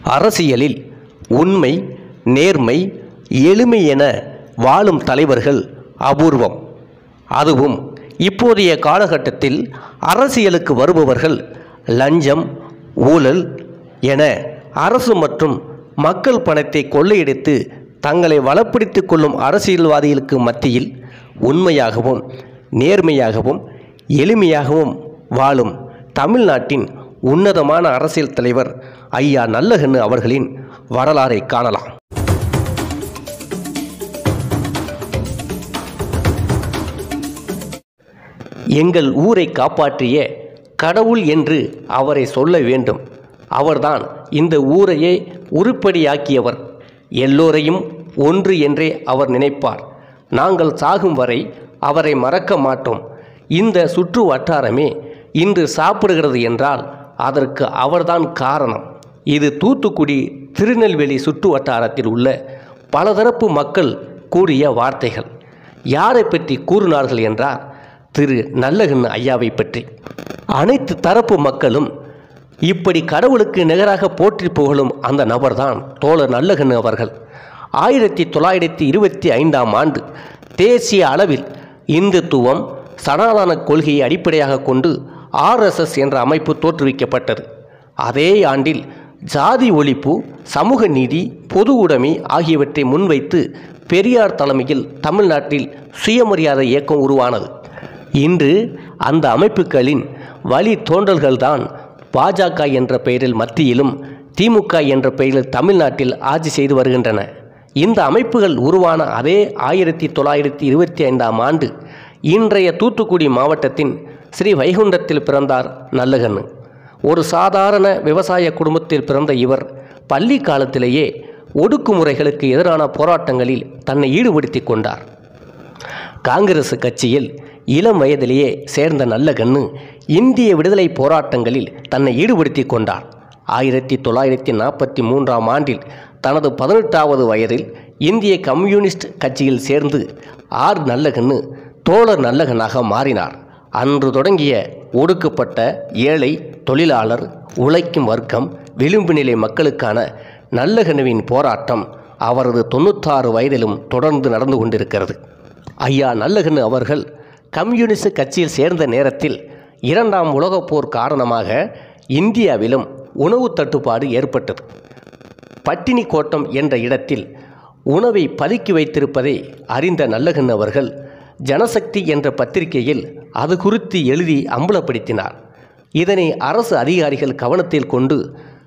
அரசியலில் உண்மை நேர்மை எளிமை என வாழும் தலைவர்கள் அபூர்வம் அதுவும் இப்போதைய காலகட்டத்தில் அரசியலுக்கு வருபவர்கள் லஞ்சம் ஊழல் என அரசு மற்றும் மக்கள் பணத்தை கொள்ளையடித்து தங்களை வளப்படுத்திக் கொள்ளும் அரசியல்வாதிகளுக்கு மத்தியில் உண்மையாகவும் நேர்மையாகவும் எளிமையாகவும் வாழும் தமிழ்நாட்டின் உன்னதமான அரசியல் தலைவர் ஐயா நல்லகண்ணு அவர்களின் வரலாறை காணலாம் எங்கள் ஊரை காப்பாற்றிய கடவுள் என்று அவரை சொல்ல வேண்டும் அவர்தான் இந்த ஊரையே உருப்படியாக்கியவர் எல்லோரையும் ஒன்று என்றே அவர் நினைப்பார் நாங்கள் சாகும் வரை அவரை மறக்க மாட்டோம் இந்த சுற்று வட்டாரமே இன்று சாப்பிடுகிறது என்றால் அதற்கு அவர்தான் காரணம் இது தூத்துக்குடி திருநெல்வேலி சுற்று வட்டாரத்தில் உள்ள பலதரப்பு மக்கள் கூறிய வார்த்தைகள் யாரை பற்றி கூறினார்கள் என்றால் திரு நல்லகண்ணு ஐயாவை பற்றி அனைத்து தரப்பு மக்களும் இப்படி கடவுளுக்கு நிகராக போற்றி புகழும் அந்த நபர்தான் தோழர் நல்லகண்ணு அவர்கள் ஆயிரத்தி தொள்ளாயிரத்தி இருபத்தி ஐந்தாம் ஆண்டு தேசிய அளவில் இந்துத்துவம் சனாதன கொள்கையை அடிப்படையாக கொண்டு ஆர்எஸ்எஸ் என்ற அமைப்பு தோற்றுவிக்கப்பட்டது அதே ஆண்டில் ஜாதி ஒழிப்பு சமூக நீதி பொது உடைமை ஆகியவற்றை முன்வைத்து பெரியார் தலைமையில் தமிழ்நாட்டில் சுயமரியாதை இயக்கம் உருவானது இன்று அந்த அமைப்புகளின் வழி தோன்றல்கள்தான் பாஜக என்ற பெயரில் மத்தியிலும் திமுக என்ற பெயரில் தமிழ்நாட்டில் ஆட்சி செய்து வருகின்றன இந்த அமைப்புகள் உருவான அதே ஆயிரத்தி தொள்ளாயிரத்தி இருபத்தி ஐந்தாம் ஆண்டு இன்றைய தூத்துக்குடி மாவட்டத்தின் ஸ்ரீ வைகுண்டத்தில் பிறந்தார் நல்லகண்ணு ஒரு சாதாரண விவசாய குடும்பத்தில் பிறந்த இவர் பள்ளி காலத்திலேயே ஒடுக்குமுறைகளுக்கு எதிரான போராட்டங்களில் தன்னை ஈடுபடுத்தி கொண்டார் காங்கிரஸ் கட்சியில் இளம் வயதிலேயே சேர்ந்த நல்லகண்ணு இந்திய விடுதலை போராட்டங்களில் தன்னை ஈடுபடுத்தி கொண்டார் ஆயிரத்தி தொள்ளாயிரத்தி நாற்பத்தி மூன்றாம் ஆண்டில் தனது பதினெட்டாவது வயதில் இந்திய கம்யூனிஸ்ட் கட்சியில் சேர்ந்து ஆர் நல்லகண்ணு தோழர் நல்லகண்ணாக மாறினார் அன்று தொடங்கிய ஒடுக்கப்பட்ட ஏழை தொழிலாளர் உழைக்கும் வர்க்கம் விளிம்பு நிலை மக்களுக்கான நல்லகண்ணுவின் போராட்டம் அவரது தொண்ணூத்தாறு வயதிலும் தொடர்ந்து நடந்து கொண்டிருக்கிறது ஐயா நல்லகண்ணு அவர்கள் கம்யூனிஸ்ட் கட்சியில் சேர்ந்த நேரத்தில் இரண்டாம் உலகப் போர் காரணமாக இந்தியாவிலும் உணவு தட்டுப்பாடு ஏற்பட்டது பட்டினி கோட்டம் என்ற இடத்தில் உணவை பதுக்கி வைத்திருப்பதை அறிந்த நல்லகண்ணு அவர்கள் ஜனசக்தி என்ற பத்திரிகையில் அது குறித்து எழுதி அம்பலப்படுத்தினார் இதனை அரசு அதிகாரிகள் கவனத்தில் கொண்டு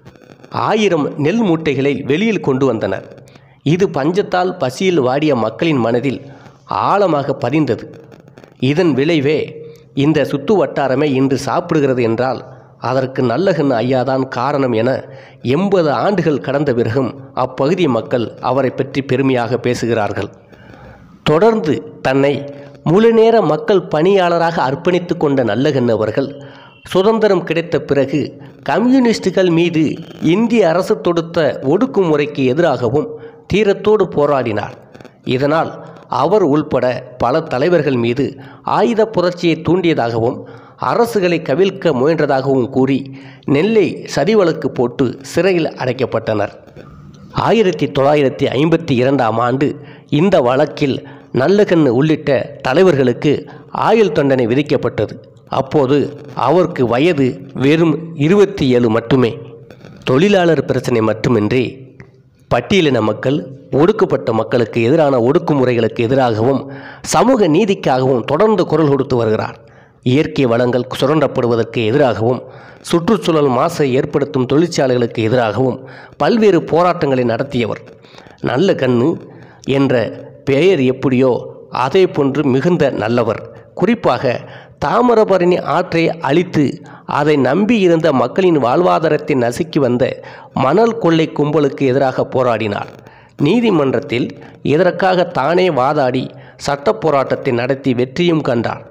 ஆயிரம் நெல் மூட்டைகளை வெளியில் கொண்டு வந்தனர் இது பஞ்சத்தால் பசியில் வாடிய மக்களின் மனதில் ஆழமாக பதிந்தது இதன் விளைவே இந்த சுத்து வட்டாரமே இன்று சாப்பிடுகிறது என்றால் அதற்கு நல்லகண்ணு ஐயாதான் காரணம் என எண்பது ஆண்டுகள் கடந்த பிறகும் அப்பகுதி மக்கள் அவரை பற்றி பெருமையாக பேசுகிறார்கள் தொடர்ந்து தன்னை முழுநேர மக்கள் பணியாளராக அர்ப்பணித்து கொண்ட நல்லகண்ணு அவர்கள் சுதந்திரம் கிடைத்த பிறகு கம்யூனிஸ்டுகள் மீது இந்திய அரசு தொடுத்த ஒடுக்குமுறைக்கு எதிராகவும் தீரத்தோடு போராடினார் இதனால் அவர் உள்பட பல தலைவர்கள் மீது ஆயுத புரட்சியை தூண்டியதாகவும் அரசுகளை கவிழ்க்க முயன்றதாகவும் கூறி நெல்லை சதிவழக்கு போட்டு சிறையில் அடைக்கப்பட்டனர் ஆயிரத்தி தொள்ளாயிரத்தி ஐம்பத்தி இரண்டாம் ஆண்டு இந்த வழக்கில் நல்லகண்ணு உள்ளிட்ட தலைவர்களுக்கு ஆயுள் தண்டனை விதிக்கப்பட்டது அப்போது அவருக்கு வயது வெறும் இருபத்தி ஏழு மட்டுமே தொழிலாளர் பிரச்சனை மட்டுமின்றி பட்டியலின மக்கள் ஒடுக்கப்பட்ட மக்களுக்கு எதிரான ஒடுக்குமுறைகளுக்கு எதிராகவும் சமூக நீதிக்காகவும் தொடர்ந்து குரல் கொடுத்து வருகிறார் இயற்கை வளங்கள் சுரண்டப்படுவதற்கு எதிராகவும் சுற்றுச்சூழல் மாசை ஏற்படுத்தும் தொழிற்சாலைகளுக்கு எதிராகவும் பல்வேறு போராட்டங்களை நடத்தியவர் நல்ல கண்ணு என்ற பெயர் எப்படியோ அதே போன்று மிகுந்த நல்லவர் குறிப்பாக தாமிரபரணி ஆற்றை அழித்து அதை நம்பியிருந்த மக்களின் வாழ்வாதாரத்தை நசுக்கி வந்த மணல் கொள்ளை கும்பலுக்கு எதிராக போராடினார் நீதிமன்றத்தில் இதற்காக தானே வாதாடி சட்ட போராட்டத்தை நடத்தி வெற்றியும் கண்டார்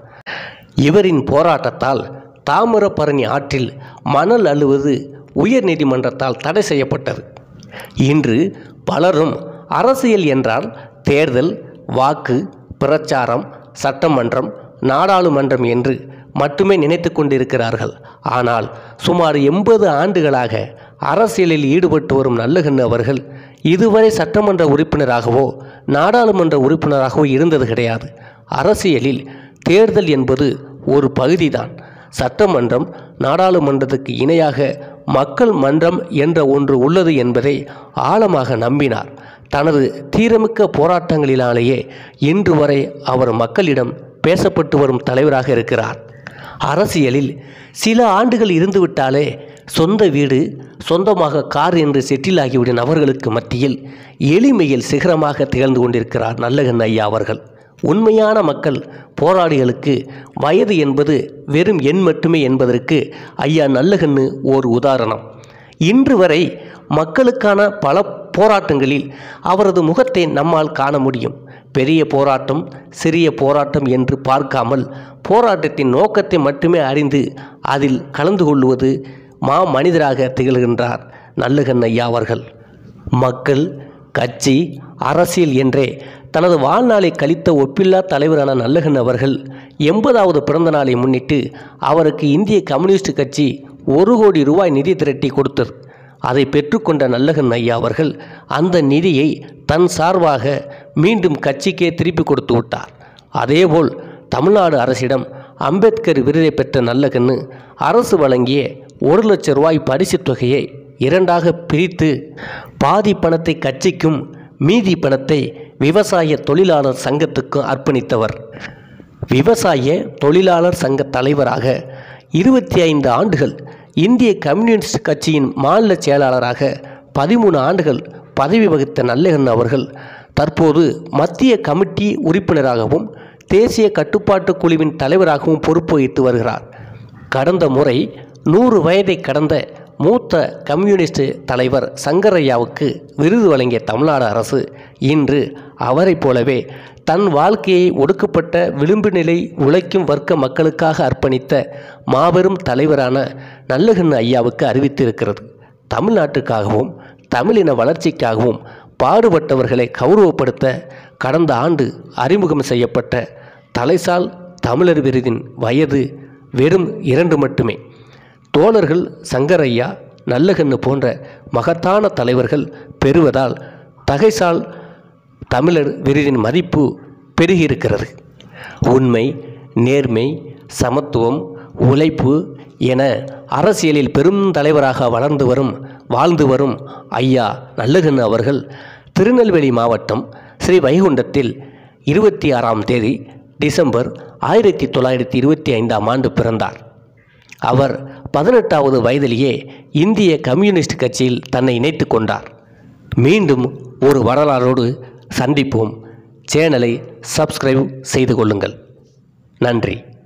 இவரின் போராட்டத்தால் தாமிரபரணி ஆற்றில் மணல் அள்ளுவது உயர் நீதிமன்றத்தால் தடை செய்யப்பட்டது இன்று பலரும் அரசியல் என்றால் தேர்தல் வாக்கு பிரச்சாரம் சட்டமன்றம் நாடாளுமன்றம் என்று மட்டுமே நினைத்து கொண்டிருக்கிறார்கள் ஆனால் சுமார் எண்பது ஆண்டுகளாக அரசியலில் ஈடுபட்டு வரும் நல்லகண்ணு அவர்கள் இதுவரை சட்டமன்ற உறுப்பினராகவோ நாடாளுமன்ற உறுப்பினராகவோ இருந்தது கிடையாது அரசியலில் தேர்தல் என்பது ஒரு பகுதிதான் சட்டமன்றம் நாடாளுமன்றத்துக்கு இணையாக மக்கள் மன்றம் என்ற ஒன்று உள்ளது என்பதை ஆழமாக நம்பினார் தனது தீரமிக்க போராட்டங்களினாலேயே இன்று வரை அவர் மக்களிடம் பேசப்பட்டு வரும் தலைவராக இருக்கிறார் அரசியலில் சில ஆண்டுகள் இருந்துவிட்டாலே சொந்த வீடு சொந்தமாக கார் என்று செட்டில் ஆகிவிடும் நபர்களுக்கு மத்தியில் எளிமையில் சிகரமாக திகழ்ந்து கொண்டிருக்கிறார் நல்லகண்ண ஐயா அவர்கள் உண்மையான மக்கள் போராளிகளுக்கு வயது என்பது வெறும் எண் மட்டுமே என்பதற்கு ஐயா நல்லகண்ணு ஓர் உதாரணம் இன்று வரை மக்களுக்கான பல போராட்டங்களில் அவரது முகத்தை நம்மால் காண முடியும் பெரிய போராட்டம் சிறிய போராட்டம் என்று பார்க்காமல் போராட்டத்தின் நோக்கத்தை மட்டுமே அறிந்து அதில் கலந்து கொள்வது மா மனிதராக திகழ்கின்றார் நல்லகண்ண ஐயா அவர்கள் மக்கள் கட்சி அரசியல் என்றே தனது வாழ்நாளை கழித்த ஒப்பில்லா தலைவரான நல்லகன் அவர்கள் எண்பதாவது பிறந்த நாளை முன்னிட்டு அவருக்கு இந்திய கம்யூனிஸ்ட் கட்சி ஒரு கோடி ரூபாய் நிதி திரட்டி கொடுத்தது அதை பெற்றுக்கொண்ட நல்லகன் ஐயா அவர்கள் அந்த நிதியை தன் சார்பாக மீண்டும் கட்சிக்கே திருப்பி கொடுத்து விட்டார் அதேபோல் தமிழ்நாடு அரசிடம் அம்பேத்கர் விருதை பெற்ற நல்லகண்ணு அரசு வழங்கிய ஒரு லட்சம் ரூபாய் பரிசுத் தொகையை இரண்டாக பிரித்து பாதி பணத்தை கட்சிக்கும் மீதி பணத்தை விவசாய தொழிலாளர் சங்கத்துக்கும் அர்ப்பணித்தவர் விவசாய தொழிலாளர் சங்க தலைவராக இருபத்தி ஐந்து ஆண்டுகள் இந்திய கம்யூனிஸ்ட் கட்சியின் மாநில செயலாளராக பதிமூணு ஆண்டுகள் பதவி வகித்த நல்லகண்ணு அவர்கள் தற்போது மத்திய கமிட்டி உறுப்பினராகவும் தேசிய கட்டுப்பாட்டு குழுவின் தலைவராகவும் பொறுப்பு வகித்து வருகிறார் கடந்த முறை நூறு வயதை கடந்த மூத்த கம்யூனிஸ்ட் தலைவர் சங்கரையாவுக்கு விருது வழங்கிய தமிழ்நாடு அரசு இன்று அவரைப் போலவே தன் வாழ்க்கையை ஒடுக்கப்பட்ட விளிம்பு நிலை உழைக்கும் வர்க்க மக்களுக்காக அர்ப்பணித்த மாபெரும் தலைவரான நல்லகண்ணு ஐயாவுக்கு அறிவித்திருக்கிறது தமிழ்நாட்டுக்காகவும் தமிழின வளர்ச்சிக்காகவும் பாடுபட்டவர்களை கௌரவப்படுத்த கடந்த ஆண்டு அறிமுகம் செய்யப்பட்ட தலைசால் தமிழர் விருதின் வயது வெறும் இரண்டு மட்டுமே தோழர்கள் சங்கரையா நல்லகண்ணு போன்ற மகத்தான தலைவர்கள் பெறுவதால் தகைசால் தமிழர் விருதின் மதிப்பு பெருகியிருக்கிறது உண்மை நேர்மை சமத்துவம் உழைப்பு என அரசியலில் பெரும் தலைவராக வளர்ந்து வரும் வாழ்ந்து வரும் ஐயா நல்லகண்ணு அவர்கள் திருநெல்வேலி மாவட்டம் ஸ்ரீ வைகுண்டத்தில் இருபத்தி ஆறாம் தேதி டிசம்பர் ஆயிரத்தி தொள்ளாயிரத்தி இருபத்தி ஐந்தாம் ஆண்டு பிறந்தார் அவர் பதினெட்டாவது வயதிலேயே இந்திய கம்யூனிஸ்ட் கட்சியில் தன்னை இணைத்து கொண்டார் மீண்டும் ஒரு வரலாறோடு சந்திப்போம் சேனலை சப்ஸ்கிரைப் செய்து கொள்ளுங்கள் நன்றி